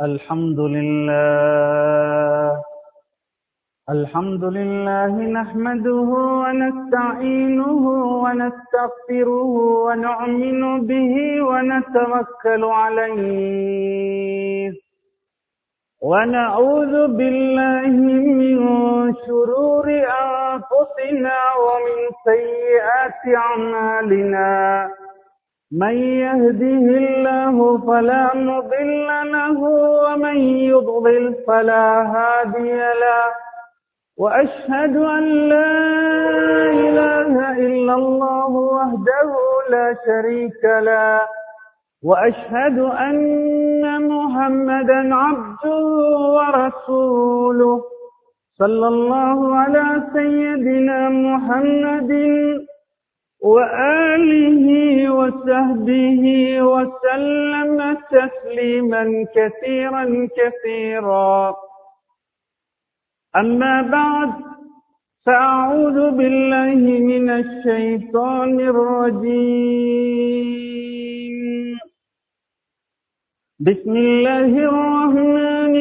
الحمد لله الحمد لله نحمده ونستعينه ونستغفره ونؤمن به ونتوكل عليه ونعوذ بالله من شرور أنفسنا ومن سيئات أعمالنا من يهده الله فلا مضل له ومن يضلل فلا هادي له وأشهد أن لا إله إلا الله وحده لا شريك له وأشهد أن محمدا عبده ورسوله صلى الله على سيدنا محمد وآله وصحبه وسلم تسليما كثيرا كثيرا أما بعد فأعوذ بالله من الشيطان الرجيم بسم الله الرحمن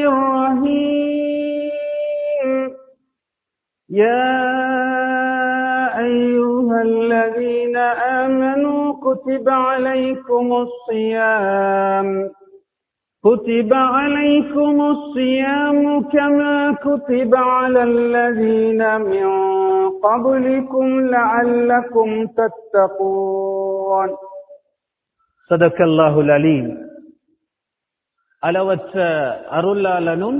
الرحيم يا أيها الذين آمنوا كتب عليكم الصيام كتب عليكم الصيام كما كتب على الذين من قبلكم لعلكم تتقون صدق الله العليم அளவற்ற அருளாளனும்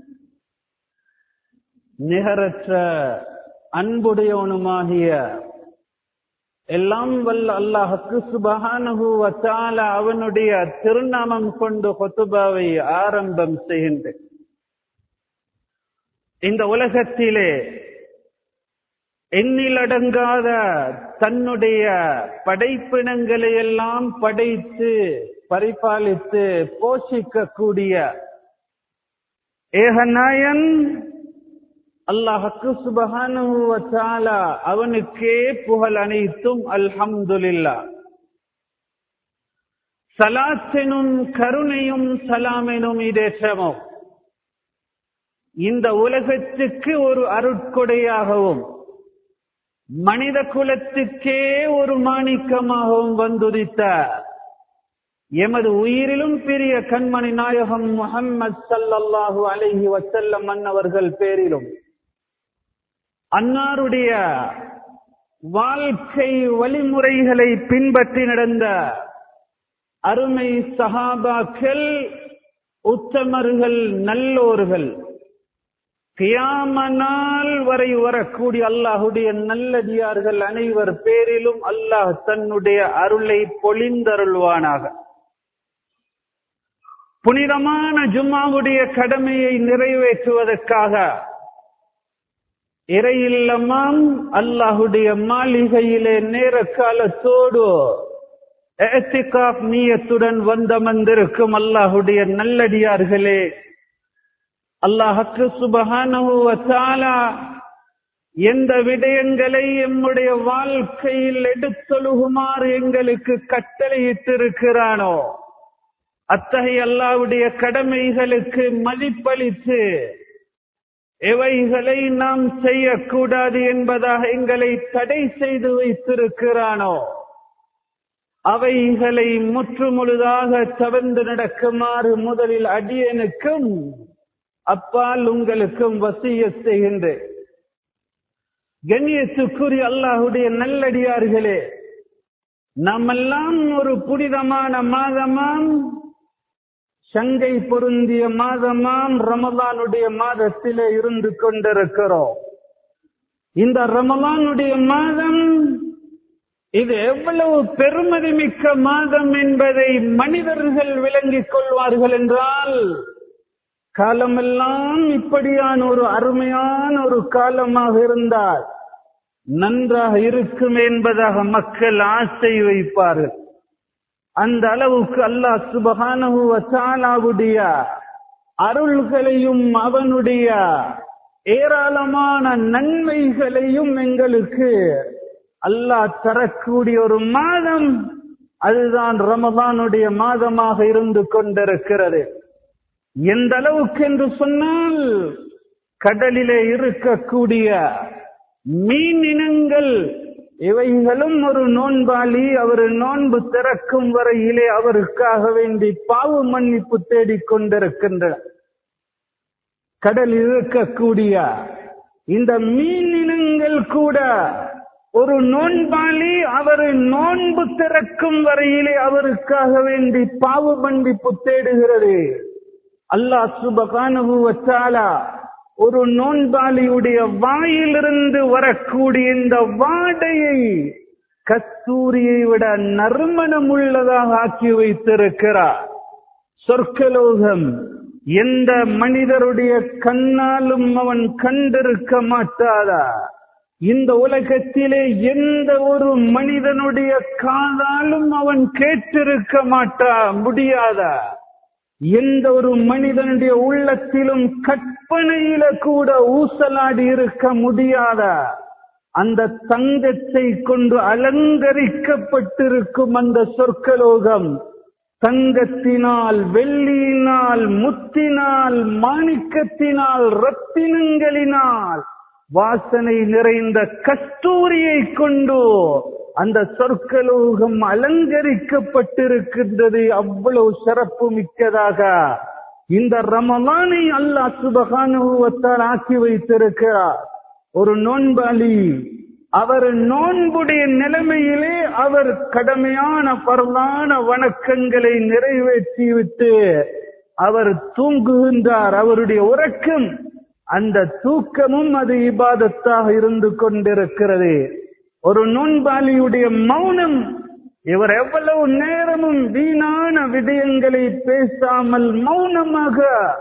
நிகரற்ற அன்புடையவனுமாகிய எல்லாம் வல்ல அல்லாஹுக்கு சுபஹானஹு வத்தால அவனுடைய திருநாமம் கொண்டு கொத்துபாவை ஆரம்பம் செய்கின்றேன் இந்த உலகத்திலே எண்ணிலடங்காத தன்னுடைய படைப்பினங்களை எல்லாம் படைத்து பரிபாலித்து போஷிக்கக்கூடிய ஏகநாயன் அல்லாஹுக்கு சுபகான அவனுக்கே புகழ் அனைத்தும் அல்ஹம்துலில்லா சலாத்தெனும் கருணையும் சலாமெனும் இதேற்றமும் இந்த உலகத்துக்கு ஒரு அருட்கொடையாகவும் மனித குலத்துக்கே ஒரு மாணிக்கமாகவும் வந்துதித்த எமது உயிரிலும் பெரிய கண்மணி நாயகம் முகம்மது சல்லல்லாஹு அலைஹி வசல்லம் மன்னவர்கள் பேரிலும் அன்னாருடைய வாழ்க்கை வழிமுறைகளை பின்பற்றி நடந்த அருமை சஹாபாக்கள் உத்தமர்கள் நல்லோர்கள் கியாம நாள் வரை வரக்கூடிய அல்லாஹுடைய நல்லடியார்கள் அனைவர் பேரிலும் அல்லாஹ் தன்னுடைய அருளை பொழிந்தருள்வானாக புனிதமான ஜும்மாவுடைய கடமையை நிறைவேற்றுவதற்காக இறையில்லமாம் அல்லாஹுடைய மாளிகையிலே நேர காலத்தோடு நீயத்துடன் வந்தமர்ந்திருக்கும் அல்லாஹுடைய நல்லடியார்களே அல்லாஹுக்கு சுபகான எந்த விடயங்களை எம்முடைய வாழ்க்கையில் எடுத்தொழுகுமாறு எங்களுக்கு கட்டளையிட்டிருக்கிறானோ அத்தகைய அல்லாவுடைய கடமைகளுக்கு மதிப்பளித்து எவைகளை நாம் செய்யக்கூடாது என்பதாக எங்களை தடை செய்து வைத்திருக்கிறானோ அவைகளை முற்றுமுழுதாக தவிர்ந்து நடக்குமாறு முதலில் அடியனுக்கும் அப்பால் உங்களுக்கும் வசிய செய்கின்றேன் கண்ணியத்துக்குரிய அல்லாஹுடைய நல்லடியார்களே நம்மெல்லாம் ஒரு புனிதமான மாதமாம் சங்கை பொருந்திய மாதமாம் ரமலானுடைய மாதத்திலே இருந்து கொண்டிருக்கிறோம் இந்த ரமலானுடைய மாதம் இது எவ்வளவு பெருமதி மிக்க மாதம் என்பதை மனிதர்கள் விளங்கிக் கொள்வார்கள் என்றால் காலமெல்லாம் இப்படியான ஒரு அருமையான ஒரு காலமாக இருந்தால் நன்றாக இருக்கும் என்பதாக மக்கள் ஆசை வைப்பார்கள் அந்த அளவுக்கு அல்லாஹ் சுபகானுடைய அருள்களையும் அவனுடைய ஏராளமான நன்மைகளையும் எங்களுக்கு அல்லாஹ் தரக்கூடிய ஒரு மாதம் அதுதான் ரமதானுடைய மாதமாக இருந்து கொண்டிருக்கிறது எந்த அளவுக்கு என்று சொன்னால் கடலிலே இருக்கக்கூடிய மீன் இனங்கள் இவைகளும் ஒரு நோன்பாளி அவர் நோன்பு திறக்கும் வரையிலே அவருக்காக வேண்டி பாவு மன்னிப்பு தேடிக் கொண்டிருக்கின்றன கடலில் இருக்கக்கூடிய இந்த மீன் இனங்கள் கூட ஒரு நோன்பாளி அவர் நோன்பு திறக்கும் வரையிலே அவருக்காக வேண்டி பாவு மன்னிப்பு தேடுகிறது அல்லாஹ் சுபகானு வச்சாலா ஒரு நோன்பாளியுடைய வாயிலிருந்து வரக்கூடிய இந்த வாடையை கஸ்தூரியை விட நறுமணம் உள்ளதாக ஆக்கி வைத்திருக்கிறார் சொர்க்கலோகம் எந்த மனிதருடைய கண்ணாலும் அவன் கண்டிருக்க மாட்டாதா இந்த உலகத்திலே எந்த ஒரு மனிதனுடைய காதாலும் அவன் கேட்டிருக்க மாட்டா முடியாதா எந்த ஒரு மனிதனுடைய உள்ளத்திலும் கற்பனையில கூட ஊசலாடி இருக்க முடியாத அந்த தங்கத்தை கொண்டு அலங்கரிக்கப்பட்டிருக்கும் அந்த சொர்க்கலோகம் தங்கத்தினால் வெள்ளியினால் முத்தினால் மாணிக்கத்தினால் ரத்தினங்களினால் வாசனை நிறைந்த கஸ்தூரியை கொண்டு அந்த சொர்க்கலோகம் அலங்கரிக்கப்பட்டிருக்கின்றது அவ்வளவு சிறப்பு மிக்கதாக இந்த ரமலானை அல்லாஹ் சுபகானுவத்தால் ஆக்கி வைத்திருக்கிறார் ஒரு நோன்பாளி அவர் நோன்புடைய நிலைமையிலே அவர் கடமையான பரவான வணக்கங்களை நிறைவேற்றிவிட்டு அவர் தூங்குகின்றார் அவருடைய உறக்கம் அந்த தூக்கமும் அது இபாதத்தாக இருந்து கொண்டிருக்கிறது ஒரு நோன்பாளியுடைய மௌனம் இவர் எவ்வளவு நேரமும் வீணான விடயங்களை பேசாமல் மௌனமாக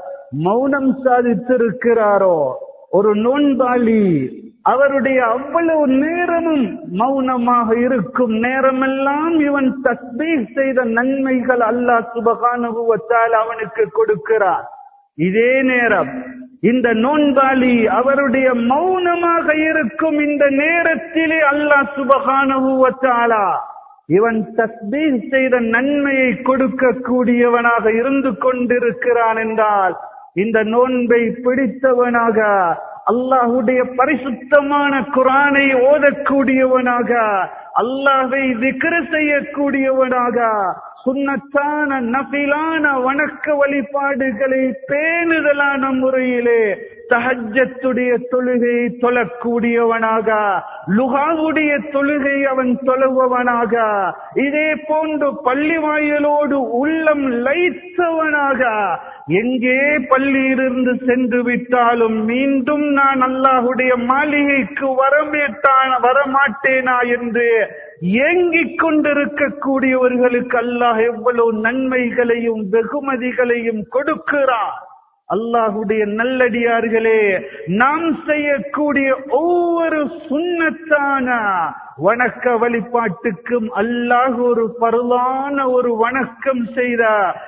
மௌனம் சாதித்திருக்கிறாரோ ஒரு நோன்பாளி அவருடைய அவ்வளவு நேரமும் மௌனமாக இருக்கும் நேரமெல்லாம் இவன் தஸ்பீக் செய்த நன்மைகள் அல்லாஹ் சுபகானுபவத்தால் அவனுக்கு கொடுக்கிறார் இதே நேரம் இந்த நோன்பாளி அவருடைய மௌனமாக இருக்கும் இந்த நேரத்திலே அல்லாஹ் சுபகானுபவத்தாலா இவன் தஸ்பீக் செய்த நன்மையை கொடுக்க கூடியவனாக இருந்து கொண்டிருக்கிறான் என்றால் இந்த நோன்பை பிடித்தவனாக அல்லாஹுடைய பரிசுத்தமான குரானை ஓதக்கூடியவனாக அல்லாஹை திக்ர செய்யக்கூடியவனாக சுண்ணத்தான நபிலான வணக்க வழிபாடுகளை பேணுதலான முறையிலே தஹஜத்துடைய தொழுகை தொழக்கூடியவனாக லுகாவுடைய தொழுகை அவன் தொழுபவனாக இதே போன்று பள்ளி வாயிலோடு உள்ளம் லைத்தவனாக எங்கே பள்ளியிலிருந்து சென்று விட்டாலும் மீண்டும் நான் அல்லாஹுடைய மாளிகைக்கு வரமேட்டான் வரமாட்டேனா என்று ஏங்கிக் கொண்டிருக்கக்கூடியவர்களுக்கு அல்லாஹ் எவ்வளவு நன்மைகளையும் வெகுமதிகளையும் கொடுக்கிறார் அல்லாஹுடைய நல்லடியார்களே நாம் செய்யக்கூடிய ஒவ்வொரு சுண்ணத்தான வணக்க வழிபாட்டுக்கும் அல்லாஹ் ஒரு பருளான ஒரு வணக்கம் செய்த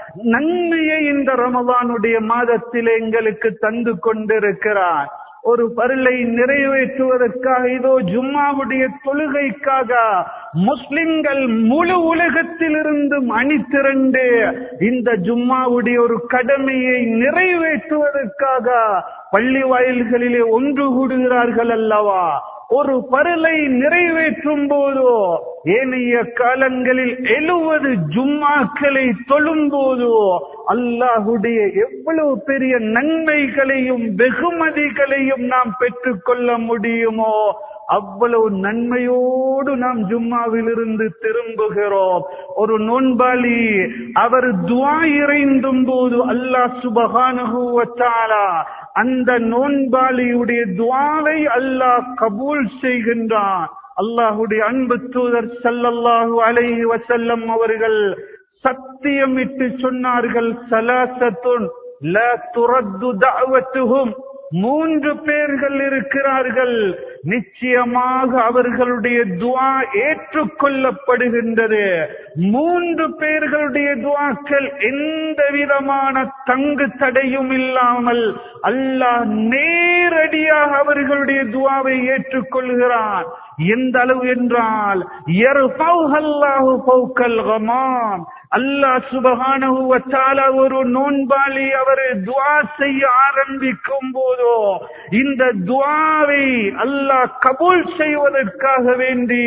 நன்மையை இந்த ரமதானுடைய மாதத்தில் எங்களுக்கு தந்து கொண்டிருக்கிறார் ஒரு பருளை நிறைவேற்றுவதற்காக இதோ ஜும்மாவுடைய தொழுகைக்காக முஸ்லிம்கள் முழு உலகத்திலிருந்தும் அணிதிரண்டு இந்த ஜும்மாவுடைய ஒரு கடமையை நிறைவேற்றுவதற்காக பள்ளி வாயில்களிலே ஒன்று கூடுகிறார்கள் அல்லவா ஒரு பருளை நிறைவேற்றும் போதோ ஏனைய காலங்களில் எழுவது ஜும்மாக்களை தொழும் போதோ அல்லாஹுடைய எவ்வளவு பெரிய நன்மைகளையும் வெகுமதிகளையும் நாம் பெற்றுக்கொள்ள முடியுமோ அவ்வளவு நன்மையோடு நாம் ஜும்மாவிலிருந்து திரும்புகிறோம் ஒரு நோன்பாளி அவர் துவா இறைந்தும் போது அல்லாஹ் சுபகானுகுவத்தாலா அந்த நோன்பாளியுடைய துவாவை அல்லாஹ் கபூல் செய்கின்றான் அல்லாஹுடைய அன்பு தூதர் சல்லல்லாஹு அலைஹி வசல்லம் அவர்கள் சத்தியமிட்டு சொன்னார்கள் சலாசத்துன் ல துரத்து தஅவத்துஹும் மூன்று பேர்கள் இருக்கிறார்கள் நிச்சயமாக அவர்களுடைய துவா ஏற்றுக்கொள்ளப்படுகின்றது மூன்று பேர்களுடைய துவாக்கள் எந்த விதமான தங்கு தடையும் இல்லாமல் அல்லாஹ் நேரடியாக அவர்களுடைய துவாவை ஏற்றுக்கொள்கிறான் எந்த அளவு என்றால் அல்லாஹ் சுபஹானஹு வ தஆலா ஒரு நோன்பாளி அவர் துஆ செய்ய ஆரம்பிக்கும் போதோ இந்த துஆவை அல்லாஹ் கபூல் செய்வதற்காக வேண்டி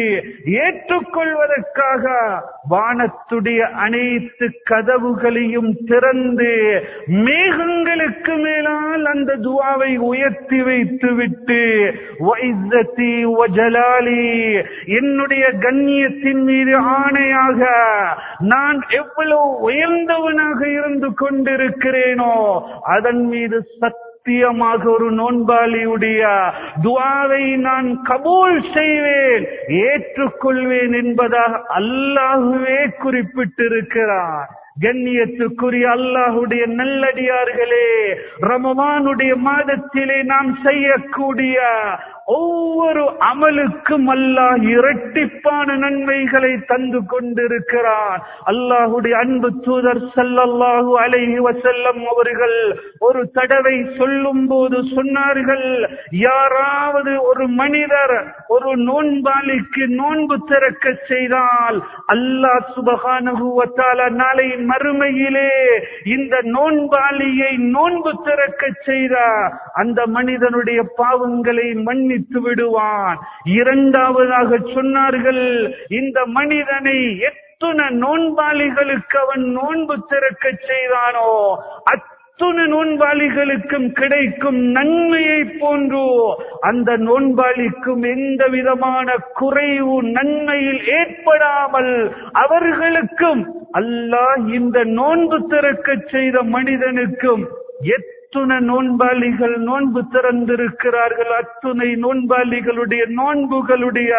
ஏற்றுக்கொள்வதற்காக வானத்துடைய அனைத்து கதவுகளையும் திறந்து மேகங்களுக்கு மேலால் அந்த துஆவை உயர்த்தி வைத்து விட்டு வைஸத்தி வஜலாலி என்னுடைய கண்ணியத்தின் மீது ஆணையாக நான் எவ்வளவு உயர்ந்தவனாக இருந்து கொண்டிருக்கிறேனோ அதன் மீது சத்தியமாக ஒரு நோன்பாளியுடைய துவாவை நான் கபூல் செய்வேன் ஏற்றுக்கொள்வேன் என்பதாக அல்லாஹுவே குறிப்பிட்டிருக்கிறார் கண்ணியத்துக்குரிய அல்லாஹுடைய நல்லடியார்களே ரமமானுடைய மாதத்திலே நாம் செய்யக்கூடிய ஒவ்வொரு அமலுக்கும் அல்லாஹ் இரட்டிப்பான நன்மைகளை தந்து கொண்டிருக்கிறான் அல்லாஹுடைய அன்பு தூதர் சல்லல்லாஹு அலைஹி வசல்லம் அவர்கள் ஒரு தடவை சொல்லும் போது சொன்னார்கள் யாராவது ஒரு மனிதர் ஒரு நோன்பாளிக்கு நோன்பு திறக்க செய்தால் அல்லாஹ் சுபஹானஹு வ தஆலா நாளை மறுமையிலே இந்த நோன்பாளியை நோன்பு திறக்க செய்த அந்த மனிதனுடைய பாவங்களை மன்னித்து விடுவான் இரண்டாவதாக சொன்னார்கள் இந்த மனிதனை எத்துண நோன்பாளிகளுக்கு அவன் நோன்பு திறக்க செய்தானோ அத்துண நோன்பாளிகளுக்கும் கிடைக்கும் நன்மையை போன்று அந்த நோன்பாளிக்கும் எந்த விதமான குறைவு நன்மையில் ஏற்படாமல் அவர்களுக்கும் அல்லாஹ் இந்த நோன்பு திறக்க செய்த மனிதனுக்கும் எத்துண நோன்பாளிகள் நோன்பு திறந்திருக்கிறார்கள் அத்துணை நோன்பாளிகளுடைய நோன்புகளுடைய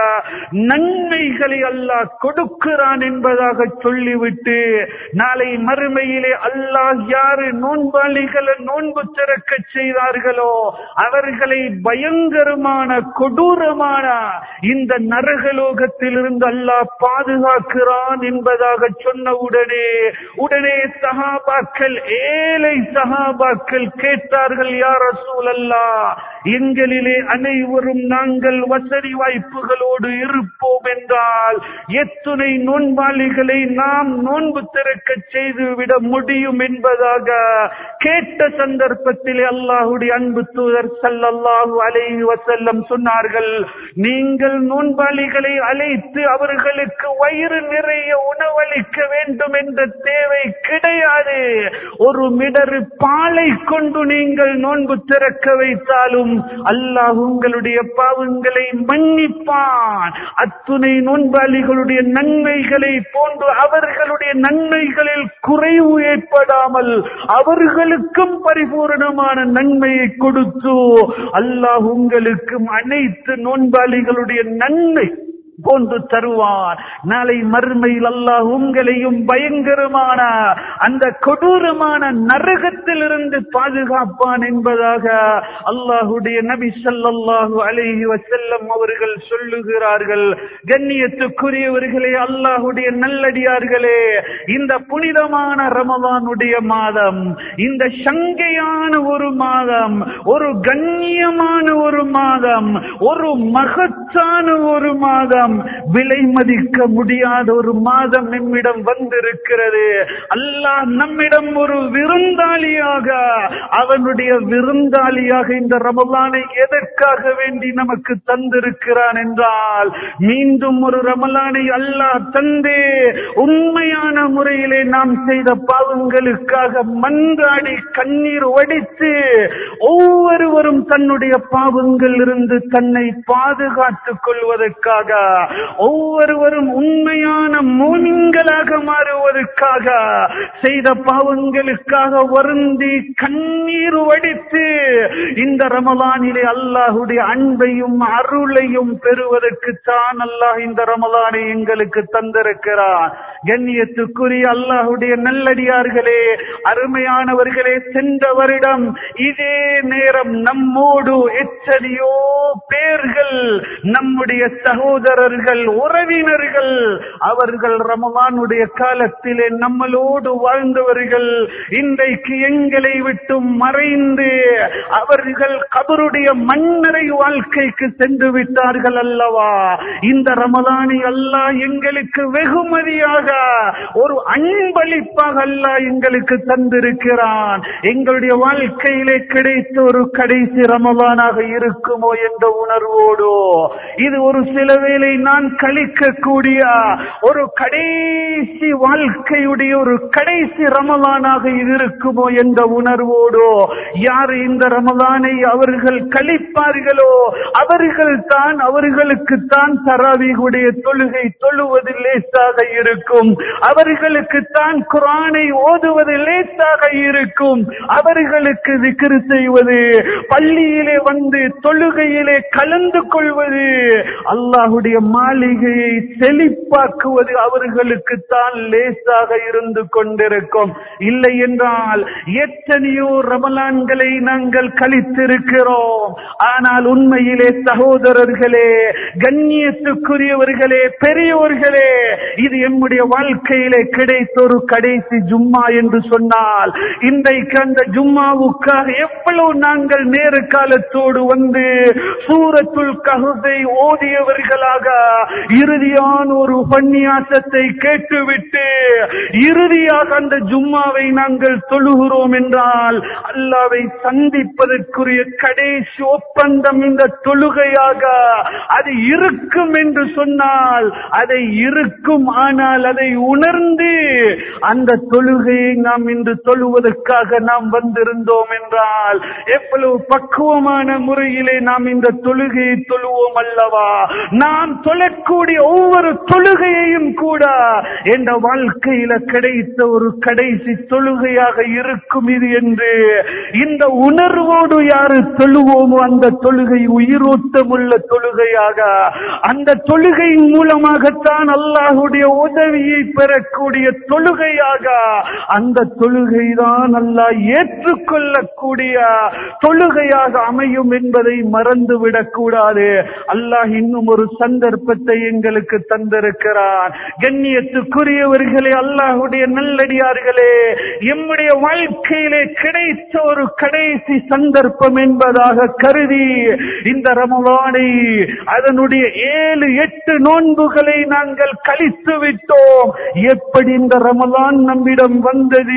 நன்மைகளை அல்லாஹ் கொடுக்கிறான் என்பதாக சொல்லிவிட்டு நாளை மறுமையிலே அல்லாஹ் யாரு நோன்பாளிகளை நோன்பு திறக்க செய்தார்களோ அவர்களை பயங்கரமான கொடூரமான இந்த நரகலோகத்திலிருந்து அல்லாஹ் பாதுகாக்கிறான் என்பதாக சொன்ன உடனே உடனே சஹாபாக்கள் ஏழை சஹாபாக்கள் கேட்டார்கள் யார் ரசூலல்லா எங்களிலே அனைவரும் நாங்கள் வசதி வாய்ப்புகளோடு இருப்போம் என்றால் எத்துணை நோன்பாளிகளை நாம் நோன்பு திறக்க செய்து விட முடியும் என்பதாக கேட்ட சந்தர்ப்பத்திலே அல்லாஹுடைய அன்பு தூதர் சல்லல்லாஹு அலைஹி வஸல்லம் சொன்னார்கள் நீங்கள் நோன்பாளிகளை அழைத்து அவர்களுக்கு வயிறு நிறைய உணவளிக்க வேண்டும் என்ற தேவை கிடையாது ஒரு மிடரு பாலை கொண்டு நீங்கள் நோன்பு திறக்க வைத்தாலும் அல்லாஹ் உங்களுடைய பாவங்களை மன்னிப்பான் அத்துணை நோன்பாளிகளுடைய நன்மைகளை போன்று அவர்களுடைய நன்மைகளில் குறைவு ஏற்படாமல் அவர்களுக்கும் பரிபூரணமான நன்மையை கொடுத்து அல்லாஹ் உங்களுக்கும் அனைத்து நோன்பாளிகளுடைய நன்மை போன்று தருவார் நாளை மறுமையில் அல்லாஹ் உங்களையும் பயங்கரமான அந்த கொடூரமான நரகத்திலிருந்து பாதுகாப்பான் என்பதாக அல்லாஹுடைய நபி ஸல்லல்லாஹு அலைஹி வஸல்லம் அவர்கள் சொல்லுகிறார்கள் கண்ணியத்துக்குரியவர்களே அல்லாஹுடைய நல்லடியார்களே இந்த புனிதமான ரமலானுடைய மாதம் இந்த சங்கையான ஒரு மாதம் ஒரு கண்ணியமான ஒரு மாதம் ஒரு மகத்தான ஒரு மாதம் விலை மதிக்க முடியாத ஒரு மாதம் நம்மிடம் வந்திருக்கிறது அல்லாஹ் நம்மிடம் ஒரு விருந்தாளியாக அவனுடைய விருந்தாளியாக இந்த ரமலானை எதற்காக வேண்டி நமக்கு தந்திருக்கிறான் என்றால் மீண்டும் ஒரு ரமலானை அல்லாஹ் தந்தே உண்மையான முறையிலே நாம் செய்த பாவங்களுக்காக மன்றாடி கண்ணீர் வடித்து ஒவ்வொருவரும் தன்னுடைய பாவங்கள் இருந்து தன்னை பாதுகாத்துக் கொள்வதற்காக ஒவ்வொருவரும் உண்மையான மோனிங்களாக மாறுவதற்காக செய்த பாவங்களுக்காக வருந்தி கண்ணீர் வடித்து இந்த ரமலானிலே அல்லாஹுடைய அன்பையும் அருளையும் பெறுவதற்கு தான் அல்லாஹ் இந்த ரமலானை எங்களுக்கு தந்திருக்கிறார் கண்ணியத்துக்குரிய அல்லாஹுடைய நல்லடியார்களே அருமையானவர்களே சென்ற வருடம் இதே நேரம் நம்மோடு எத்தனையோ பேர்கள் நம்முடைய சகோதர சகோதரர்கள் உறவினர்கள் அவர்கள் ரமலானுடைய காலத்திலே நம்மளோடு வாழ்ந்தவர்கள் இன்றைக்கு எங்களை விட்டு மறைந்து அவர்கள் கபருடைய மன்னரை வாழ்க்கைக்கு சென்று விட்டார்கள் அல்லவா இந்த ரமலானை அல்லாஹ் எங்களுக்கு வெகுமதியாக ஒரு அன்பளிப்பாக அல்லாஹ் எங்களுக்கு தந்திருக்கிறான் எங்களுடைய வாழ்க்கையிலே கிடைத்த ஒரு கடைசி ரமலானாக இருக்குமோ என்ற உணர்வோடு இது ஒரு சில வேளை நான் கழிக்கக்கூடிய ஒரு கடைசி வாழ்க்கையுடைய ஒரு கடைசி ரமலானாக இது இருக்குமோ என்ற உணர்வோடு யார் இந்த ரமலானை அவர்கள் கழிப்பார்களோ அவர்கள் தான் அவர்களுக்கு தான் தராவிகுடைய தொழுகை தொழுவது லேசாக இருக்கும் அவர்களுக்கு தான் குரானை ஓதுவது லேசாக இருக்கும் அவர்களுக்கு விக்கிரு செய்வது பள்ளியிலே வந்து தொழுகையிலே கலந்து கொள்வது அல்லாஹுடைய மாளிகையை செழிப்பாக்குவது அவர்களுக்கு தான் லேசாக இருந்து கொண்டிருக்கும் இல்லை என்றால் எத்தனையோ ரமலான்களை நாங்கள் கழித்திருக்கிறோம் ஆனால் உண்மையிலே சகோதரர்களே கண்ணியத்துக்குரியவர்களே பெரியோர்களே இது எம்முடைய வாழ்க்கையிலே கிடைத்த ஒரு கடைசி ஜும்மா என்று சொன்னால் இன்றைக்கு அந்த ஜும்மாவுக்காக எவ்வளவு நாங்கள் நேரு காலத்தோடு வந்து சூரத்துல் கஹுதை ஓதியவர்களாக இறுதியான ஒரு உபன்யாசத்தை கேட்டுவிட்டு இறுதியாக அந்த ஜும்மாவை நாங்கள் தொழுகிறோம் என்றால் அல்லாவை சந்திப்பதற்குரிய கடைசி ஒப்பந்தம் இந்த தொழுகையாக அது இருக்கும் என்று சொன்னால் அதை இருக்கும் ஆனால் அதை உணர்ந்து அந்த தொழுகையை நாம் இன்று தொழுவதற்காக நாம் வந்திருந்தோம் என்றால் எவ்வளவு பக்குவமான முறையிலே நாம் இந்த தொழுகையை தொழுவோம் அல்லவா நாம் தொழக்கூடிய ஒவ்வொரு தொழுகையையும் கூட என்ற வாழ்க்கையில கிடைத்த ஒரு கடைசி தொழுகையாக இருக்கும் இது என்று இந்த உணர்வோடு யாரு தொழுவோமோ அந்த தொழுகை உயிரோட்டமுள்ள தொழுகையாக அந்த தொழுகையின் மூலமாகத்தான் அல்லாஹுடைய உதவியை பெறக்கூடிய தொழுகையாக அந்த தொழுகை தான் அல்லாஹ் ஏற்றுக்கொள்ளக்கூடிய தொழுகையாக அமையும் என்பதை மறந்துவிடக் கூடாது அல்லாஹ் இன்னும் ஒரு சந்தர்ப்பத்தை எங்களுக்கு தந்திருக்கிறான் கண்ணியத்துக்குரியவர்களே அல்லாஹுடைய நல்லடியார்களே எம்முடைய வாழ்க்கையிலே கிடைத்த ஒரு கடைசி சந்தர்ப்பம் என்பதாக கருதி இந்த ரமலானை அதனுடைய ஏழு எட்டு நோன்புகளை நாங்கள் கழித்து விட்டோம் எப்படி இந்த ரமலான் நம்மிடம் வந்தது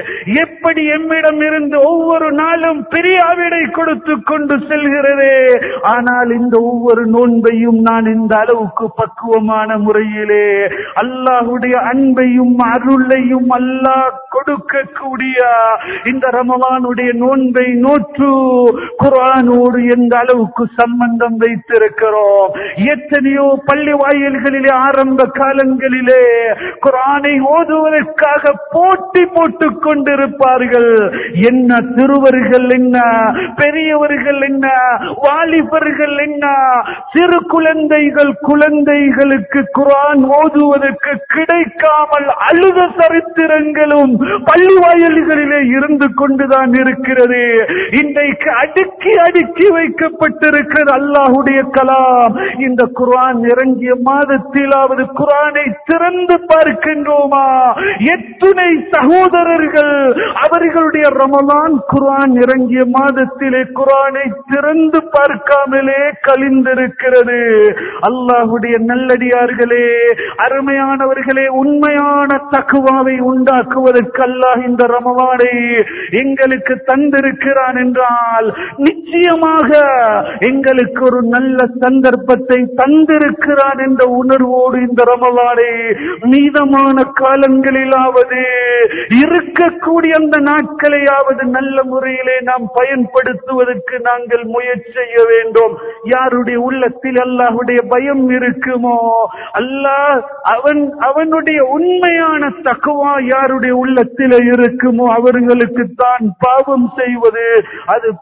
எப்படி எம்மிடம் இருந்து ஒவ்வொரு நாளும் பிரியாவிடை கொடுத்து கொண்டு செல்கிறது ஆனால் இந்த ஒவ்வொரு நோன்பையும் நான் இந்த அளவுக்கு பக்குவமான முறையிலே அல்லாஹுடைய அன்பையும் அருளையும் அல்லாஹ் கொடுக்கக்கூடிய இந்த ரமலானுடைய நோன்பை நோற்று குரானோடு எந்த அளவுக்கு சம்பந்தம் வைத்திருக்கிறோம் எத்தனையோ பள்ளி வாயில்களிலே ஆரம்ப காலங்களிலே குரானை ஓதுவதற்காக போட்டி போட்டுக் கொண்டிருப்பார்கள் என்ன சிறுவர்கள் என்ன பெரியவர்கள் என்ன வாலிபர்கள் என்ன சிறு குழந்தைகள் குழந்தைகளுக்கு குரான் ஓதுவதற்கு கிடைக்காமல் அழுத சரித்திரங்களும் பள்ளி வாயில்களிலே இருந்து கொண்டுதான் இருக்கிறது இன்றைக்கு அடுக்கி அடுக்கி வைக்கப்பட்டிருக்கிற அல்லாஹுடைய கலாம் இந்த குரான் இறங்கிய மாதத்திலாவது குரானை திறந்து பார்க்கின்றோமா எத்துணை சகோதரர்கள் அவர்களுடைய ரமலான் குரான் இறங்கிய மாதத்திலே குரானை திறந்து பார்க்காமலே கழிந்திருக்கிறது அல்லாஹுடைய நல்லடியார்களே அருமையானவர்களே உண்மையான தக்குவாவை உண்டாக்குவதற்கு அல்லாஹ் இந்த ரமலானை எங்களுக்கு தந்திருக்கிறான் என்றால் நிச்சயமாக எங்களுக்கு ஒரு நல்ல சந்தர்ப்பத்தை தந்திருக்கிறான் என்ற உணர்வோடு இந்த ரமலானை மீதமான காலங்களிலாவது இருக்கக்கூடிய அந்த நாட்களையாவது நல்ல முறையிலே நாம் பயன்படுத்துவதற்கு நாங்கள் முயற்சி செய்ய வேண்டும் யாருடைய உள்ளத்தில் அல்லாஹுடைய பயம் இருக்குமோ அல்லாஹ் அவன் அவனுடைய உண்மையான தக்குவா யாருடைய உள்ளத்தில் இருக்குமோ அவர்களுக்கு தான் பாவம் செய்வது அது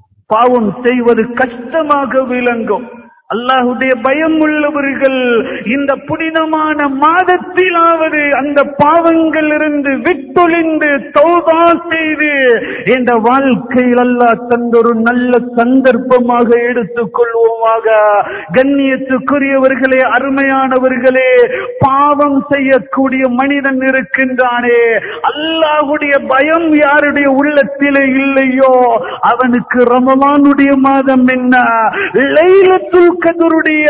பாவம் செய்வது கஷ்டமாக விளங்கும் அல்லாஹுடைய பயம் உள்ளவர்கள் இந்த புனிதமான மாதத்திலாவது அந்த பாவங்கள் இருந்து விட்டொழிந்து தௌபா செய்து என்ற வாழ்க்கையில் அல்லாஹ் தந்த ஒரு நல்ல சந்தர்ப்பமாக எடுத்துக்கொள்வோம் செய்வோமாக கண்ணியத்துக்குரியவர்களே அருமையானவர்களே பாவம் செய்யக்கூடிய மனிதன் இருக்கின்றானே அல்லாஹுடைய பயம் யாருடைய உள்ளத்திலே இல்லையோ அவனுக்கு ரமலானுடைய மாதம் என்ன லைலத்துல் கதருடைய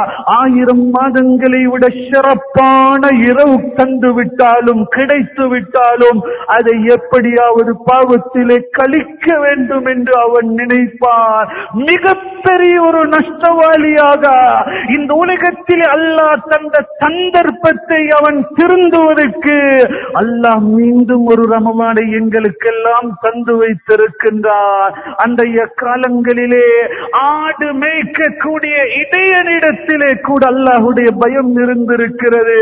ஆயிரம் மாதங்களை விட சிறப்பான இரவு தந்து விட்டாலும் கிடைத்து விட்டாலும் அதை எப்படியாவது பாவத்திலே கழிக்க வேண்டும் என்று அவன் நினைப்பான் மிகப்பெரிய ஒரு நஷ்டவாளியாக இந்த உலகத்தில் அல்லாஹ் தந்த சந்தர்ப்பத்தை அவன் திருந்துவதற்கு அல்லாஹ் மீண்டும் ஒரு ரமமானை எங்களுக்கெல்லாம் தந்து வைத்திருக்கின்றார் அன்றைய காலங்களிலே ஆடு மேய்க்கக்கூடிய இடையனிடத்திலே கூட அல்லாஹுடைய பயம் இருந்திருக்கிறது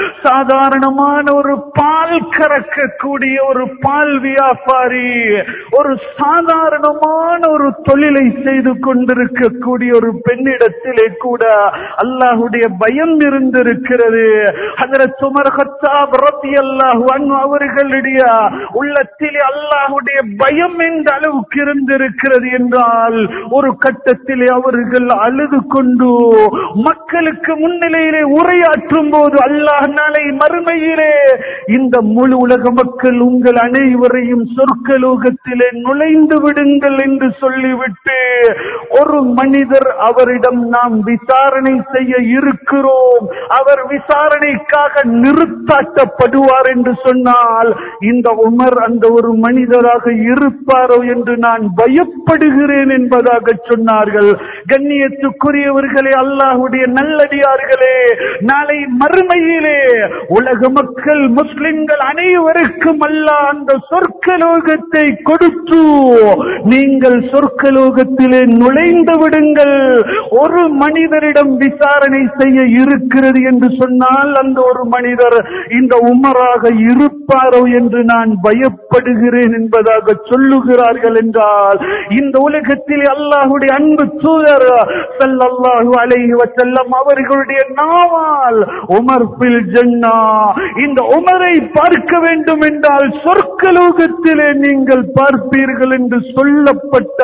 சாதாரணமான ஒரு பால் கறக்கக்கூடிய ஒரு பால் வியாபாரி ஒரு சாதாரணமான ஒரு தொழிலை செய்து கொண்டிருக்கக்கூடிய ஒரு பெண்ணிடத்திலே கூட அல்லாஹுடைய பயம் இருந்திருக்கிறது அதில் சுமர் ஹத்தாப் ரத்தியல்லாஹு அன்ஹு அவர்களுடைய உள்ளத்திலே அல்லாஹுடைய பயம் என்ற அளவுக்கு இருந்திருக்கிறது என்றால் ஒரு கட்டத்திலே அவர்கள் அழுது கொண்டு மக்களுக்கு முன்னிலையிலே உரையாற்றும் போது அல்லாஹ் நாளை மறுமையிலே இந்த முழு உலக மக்கள் உங்கள் அனைவரையும் சொர்க்கலோகத்திலே நுழைந்து விடுங்கள் என்று சொல்லிவிட்டு ஒரு மனிதர் அவரிடம் நாம் விசாரணை செய்ய இருக்கிறோம் அவர் விசாரணைக்காக நிறுத்தாட்டப்படுவார் என்று சொன்னால் இந்த உமர் அந்த ஒரு மனிதராக இருப்பாரோ என்று நான் பயப்படுகிறேன் என்பதாக சொன்னார்கள் கண்ணியத்துக்குரியவர்களே அல்லாஹுடைய நல்லடியார்களே நாளை மறுமையிலே உலக மக்கள் முஸ்லிம்கள் அனைவருக்கும் அல்லாஹ் அந்த சொர்க்கலோகத்தை கொடுத்து நீங்கள் சொர்க்கலோகத்திலே நுழைந்து விடுங்கள் ஒரு மனிதரிடம் விசாரணை செய்ய இருக்கிறது என்று சொன்னால் அந்த ஒரு மனிதர் இந்த உமராக இருப்பாரோ என்று நான் பயப்படுகிறேன் என்பதாக சொல்லுகிறார்கள் என்றால் இந்த உலகத்தில் அல்லாஹுடைய அன்பு தூதர் ஸல்லல்லாஹு அலைஹி வஸல்லம் அவர்களுடைய நாவால் உமர் பில் ஜன்னா இந்த உமரை பார்க்க வேண்டும் என்றால் சொர்க்கலோகத்திலே நீங்கள் பார்ப்பீர்கள் என்று சொல்லப்பட்ட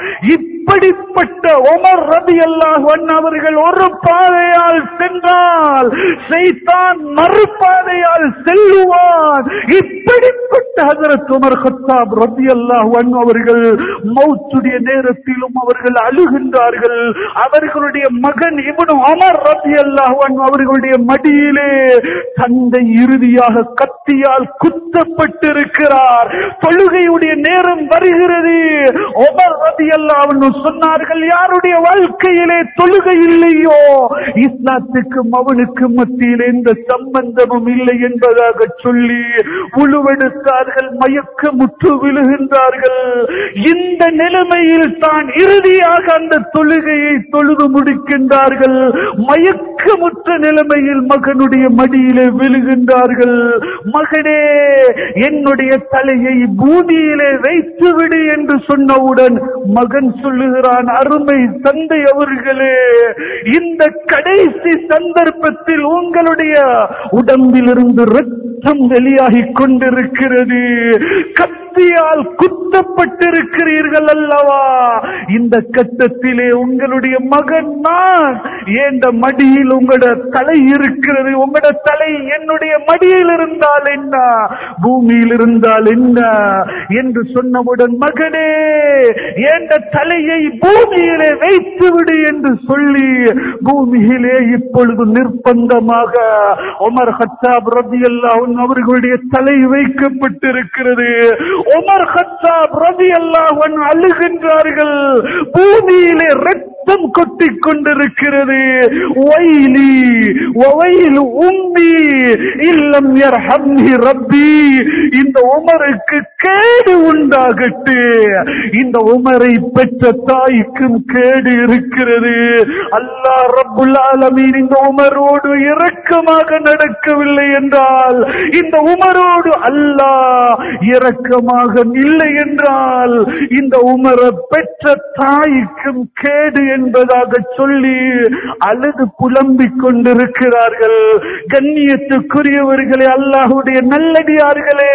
இப்படிப்பட்ட உமர் ரதி அவர்கள் ஒரு பாதையால் சென்றால் செய்தான் மறுபாதையால் செல்லுவான் இப்படிப்பட்ட ஹஜரத் உமர் ஹத்தாப் ரதி அவர்கள் மௌத்துடைய நேரத்திலும் அவர்கள் அழுகின்றார்கள் அவர்களுடைய மகன் இவனு அமர் ரதி அவர்களுடைய மடியிலே தந்தை இறுதியாக கத்தியால் குத்தப்பட்டிருக்கிறார் தொழுகையுடைய நேரம் வருகிறது ஒமர் ரதி சொன்னார்கள் யாருடைய வாழ்க்கையிலே தொழுகை இல்லையோ இஸ்லாத்துக்கும் அவனுக்கு மத்தியில் எந்த சம்பந்தமும் இல்லை என்பதாக சொல்லி உழுவெடுத்தார்கள் மயக்க முற்று விழுகின்றார்கள் இந்த நிலைமையில் தான் இறுதியாக அந்த தொழுகையை தொழுது முடிக்கின்றார்கள் மயக்கமுற்ற நிலைமையில் மகனுடைய மடியிலே விழுகின்றார்கள் மகனே என்னுடைய தலையை பூமியிலே வைத்து விடு என்று சொன்னவுடன் மகன் சொல்லுகிறான் அருமை தந்தை அவர்களே இந்த கடைசி சந்தர்ப்பத்தில் உங்களுடைய உடம்பிலிருந்து ரத்தம் வெளியாகி கொண்டிருக்கிறது கத்தியால் குத்தப்பட்டிருக்கிறீர்கள் அல்லவா இந்த கட்டத்திலே உங்களுடைய மகன் நான் ஏண்ட மடியில் உங்களோட தலை இருக்கிறது உங்களோட தலை என்னுடைய மடியில் இருந்தால் என்ன பூமியில் இருந்தால் என்ன என்று சொன்னவுடன் மகனே ஏண்ட தலையை பூமியிலே வைத்து விடு என்று சொல்லி பூமியிலே இப்பொழுது நிர்பந்தமாக உமர் ஹத்தாப் ரதி அவர்களுடைய தலை வைக்கப்பட்டிருக்கிறது உமர் ஹத்தாப் ரதி அல்லாஹன் அழுகின்றார்கள் பூமியிலே ரத்தம் கொட்டிக் கொண்டிருக்கிறது ஒயிலி ஒவையில் உம்மி இல்லம் யர்ஹம்னி ரப்பி இந்த உமருக்கு கேடு உண்டாகட்டு இந்த உமரை பெற்ற தாய்க்கும் கேடு இருக்கிறது அல்லாஹ் ரப்புல் ஆலமீன் இந்த உமரோடு இரக்கமாக நடக்கவில்லை என்றால் இந்த உமரோடு அல்லாஹ் இரக்கமாக இல்லை என்றால் இந்த உமரை பெற்ற தாய்க்கும் கேடு என்பதாக சொல்லி அழுது புலம்பிக் கொண்டிருக்கிறார்கள் கண்ணியத்துக்குரியவர்களே அல்லாஹுடைய நல்லடியார்களே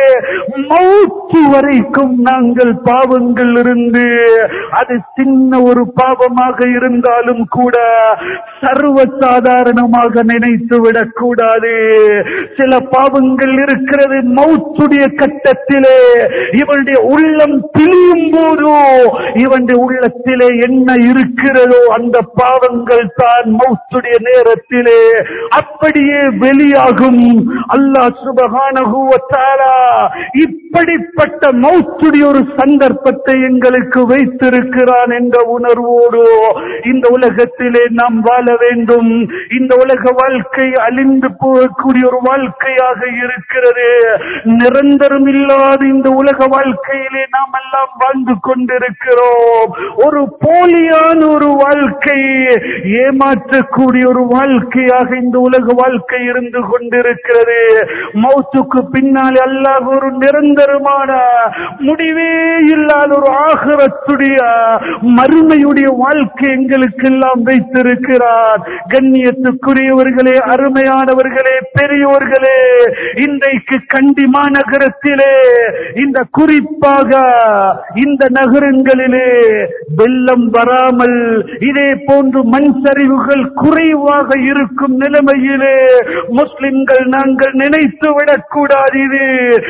மௌத்து வரைக்கும் நாங்கள் பாவங்கள் இருந்து அது சின்ன ஒரு பாவமாக இருந்தாலும் கூட சர்வ சாதாரணமாக நினைத்து விடக்கூடாது சில பாவங்கள் இருக்கிறது மௌத்துடைய கட்டத்திலே இவனுடைய உள்ளம் பிழியும் போதோ இவனுடைய உள்ளத்திலே என்ன இருக்கிறதோ அந்த பாவங்கள் தான் மௌத்துடைய நேரத்திலே அப்படியே வெளியாகும் அல்லாஹ் சுபஹானஹு வ தஆலா இப்படிப்பட்ட மௌத்துடைய ஒரு சந்தர்ப்பத்தை எங்களுக்கு வைத்திருக்கிறான் என்ற உணர்வோடு இந்த உலகத்திலே நாம் வாழ வேண்டும் இந்த உலக வாழ்க்கை அழிந்து போகக்கூடிய ஒரு வாழ்க்கையாக இருக்கிறது நிரந்தரம் இல்லாத இந்த உலக வாழ்க்கையிலே நாம் எல்லாம் வாழ்ந்து கொண்டிருக்கிறோம் ஒரு போலியான ஒரு வாழ்க்கை ஏமாற்றக்கூடிய ஒரு வாழ்க்கையாக இந்த உலக வாழ்க்கை இருந்து கொண்டிருக்கிறது மௌத்துக்கு பின்னால் அல்லாஹ் ஒரு நிரந்தரமான முடிவே இல்லாத ஒரு ஆகரத்துடைய மறுமையுடைய வாழ்க்கை எங்களுக்கு எல்லாம் வைத்திருக்கிறார் கண்ணியத்துக்குரியவர்களே அருமையானவர்களே பெரியோர்களே இன்றைக்கு கண்டி மாநகரத்திலே இந்த குறிப்பாக இந்த நகரங்களிலே வெள்ளம் வராமல் இதே போன்று மண் சரிவுகள் குறைவாக இருக்கும் நிலைமையிலே முஸ்லிம்கள் நாங்கள் நினைத்து விடக்கூடாது இது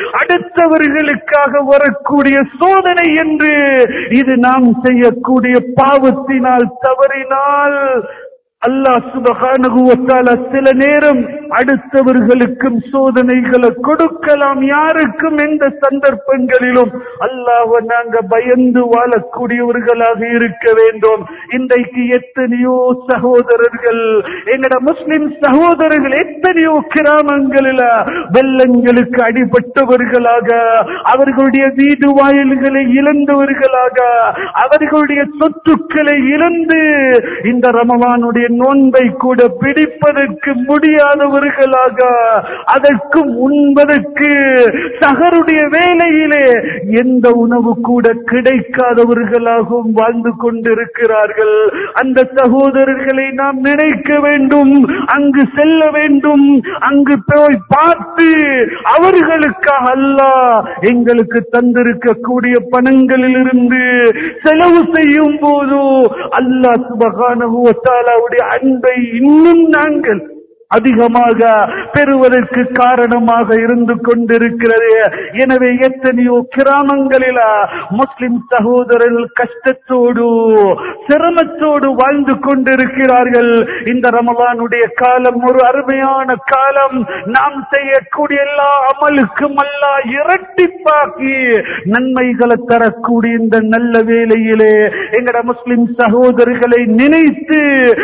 அடுத்தவர்களுக்காக வரக்கூடிய சோதனை என்று இது நாம் செய்யக்கூடிய பாவத்தினால் தவறினால் அல்லாஹ் சுபஹானஹு வ தஆலா சில நேரம் அடுத்தவர்களுக்கும் சோதனைகளை கொடுக்கலாம் யாருக்கும் எந்த சந்தர்ப்பங்களிலும் அல்லாஹ்வை நாங்க பயந்து வாழக்கூடியவர்களாக இருக்க வேண்டும் இன்றைக்கு எத்தனையோ சகோதரர்கள் எங்கட முஸ்லிம் சகோதரர்கள் எத்தனையோ கிராமங்களில் வெள்ளங்களுக்கு அடிபட்டவர்களாக அவர்களுடைய வீடு வாயில்களை இழந்தவர்களாக அவர்களுடைய சொத்துக்களை இழந்து இந்த ரமவானுடைய நோன்பை கூட பிடிப்பதற்கு முடியாதவர்களாக அதற்கும் உண்பதற்கு சகருடைய வேலையிலே எந்த உணவு கூட கிடைக்காதவர்களாகவும் வாழ்ந்து கொண்டிருக்கிறார்கள் அந்த சகோதரர்களை நாம் நினைக்க வேண்டும் அங்கு செல்ல வேண்டும் அங்கு போய் பார்த்து அவர்களுக்காக அல்லாஹ் எங்களுக்கு தந்திருக்கக்கூடிய பணங்களிலிருந்து செலவு செய்யும் போது அல்லாஹ் சுபகானஹு வ தஆலாவுடைய அன்பை இன்னும் நாங்கள் அதிகமாக பெறுவதற்கு காரணமாக இருந்து கொண்டிருக்கிறது எனவே எத்தனையோ கிராமங்களில முஸ்லிம் சகோதரர்கள் கஷ்டத்தோடு சிரமத்தோடு வாழ்ந்து கொண்டிருக்கிறார்கள் இந்த ரமலானுடைய காலம் ஒரு அருமையான காலம் நாம் செய்யக்கூடிய எல்லா அமலுக்கும் அல்லா இரட்டிப்பாக்கி நன்மைகளை தரக்கூடிய இந்த நல்ல வேளையிலே எங்கட முஸ்லிம் சகோதரர்களை நினைத்து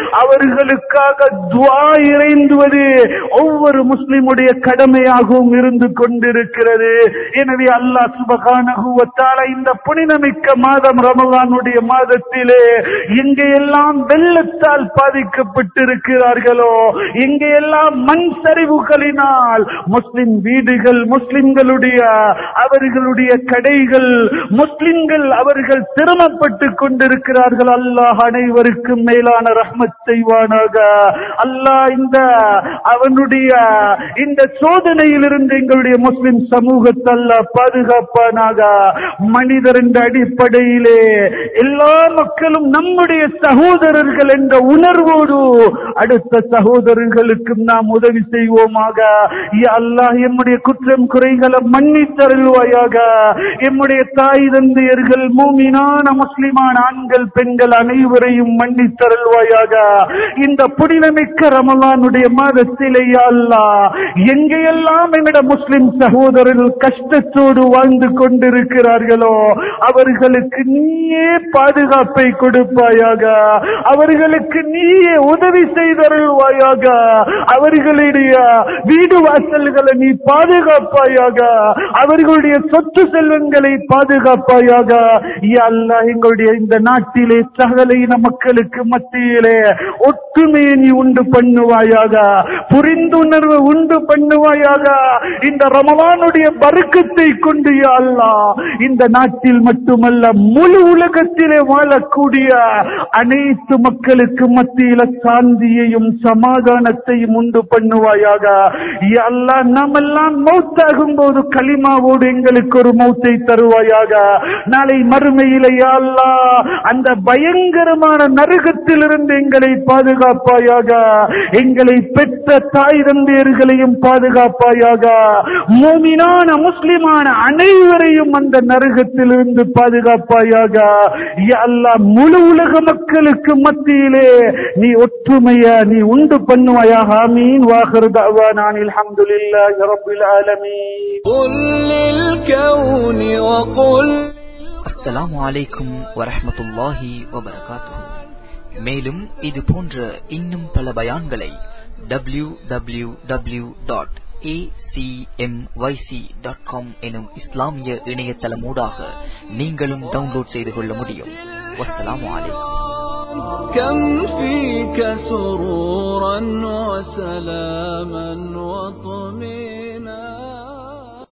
அவர்களுக்காக துவா இறைந்துவது ஒவ்வொரு முஸ்லிமுடைய கடமையாகவும் இருந்து கொண்டிருக்கிறது எனவே அல்லாஹ் சுபகானஹு வ தஆலா இந்த புனிதமிக்க மாதம் ரமலானுடைய மாதத்திலே எங்கெல்லாம் வெள்ளத்தால் பாதிக்கப்பட்டிருக்கிறார்களோ எங்கெல்லாம் மண் சரிவுகளினால் முஸ்லிம் வீடுகள் முஸ்லிம்களுடைய அவர்களுடைய கடைகள் முஸ்லிம்கள் அவர்கள் சிரமப்பட்டுக் கொண்டிருக்கிறார்கள் அல்லாஹ் அனைவருக்கும் மேலான ரஹ்மத் செய்வானாக அல்லாஹ் இந்த அவனுடைய இந்த சோதனையிலிருந்து எங்களுடைய முஸ்லிம் சமூகத்தை அல்லாஹ் பாதுகாப்பானாக மனிதர் என்ற அடிப்படையிலே எல்லா மக்களும் நம்முடைய சகோதரர்கள் என்ற உணர்வோடு அடுத்த சகோதரர்களுக்கும் நாம் உதவி செய்வோமாக யா அல்லாஹ் எம்முடைய குற்றம் குறைகளை மன்னித்தருள்வாயாக எம்முடைய தாய் தந்தையர்கள் மூமினான முஸ்லிமான ஆண்கள் பெண்கள் அனைவரையும் மன்னித்தருள்வாயாக இந்த புனிதமிக்க ரமலானுடைய மாதத்திலே யா அல்லாஹ் எங்கெல்லாம் எங்கட முஸ்லிம் சகோதரர்கள் கஷ்டத்தோடு வாழ்ந்து கொண்டிருக்கிறார்களோ அவர்களுக்கு நீயே பாதுகாப்பை கொடுப்பாயாக அவர்களுக்கு நீயே உதவி செய்தருள்வாயாக அவர்களுடைய வீடு வாசல்களை நீ பாதுகாப்பாயாக அவர்களுடைய சொத்து செல்வங்களை பாதுகாப்பாயாக யா அல்லாஹ் எங்களுடைய இந்த நாட்டிலே சகல இன மக்களுக்கு மத்தியிலே ஒற்றுமையை நீ உண்டு பண்ணுவாயாக புரிந்துணர்வு உண்டு பண்ணுவாயாக இந்த ரமலானுடைய பருக்கத்தை கொண்டு யா அல்லாஹ் இந்த நாட்டில் மட்டுமல்ல முழு உலகத்திலே வாழக்கூடிய அனைத்து மக்களுக்கு மத்தியில சாந்தியையும் சமாதானத்தையும் உண்டு பண்ணுவாயாக யா அல்லாஹ் நாமெல்லாம் மௌத்தாகும் போது களிமாவோடு எங்களுக்கு ஒரு மௌத்தை தருவாயாக நாளை மறுமையிலே யா அல்லாஹ் அந்த பயங்கரமான நரகத்திலிருந்து எங்களை பாதுகாப்பாயாக எங்களை பெற்ற தாய் தந்தையர்களையும் பாதுகாப்பாயாக மூமினான முஸ்லிமான அனைவரையும் அந்த நரகத்திலிருந்து பாதுகாப்பாயாக யா அல்லாஹ் முழு உலக மக்களுக்கு மத்தியிலே நீ ஒற்றுமைய நீ உண்டு பண்ணுவாயாக ஆமீன் வாஹர் தஅவானான் அல்ஹம்துலில்லாஹி ரப்பில் ஆலமீன் قل للكون وقل அஸ்ஸலாமு அலைக்கும் வரஹ்மத்துல்லாஹி வபரகாத்துஹு மேலும் இது போன்ற இன்னும் பல பயான்களை W W W dot dot com எனும் இஸ்லாமிய இணையதளமூடாக நீங்களும் டவுன்லோட் செய்து கொள்ள முடியும் வஸ்ஸலாமு அலைக்கும் كم فيك سرورا وسلاما وطمئنا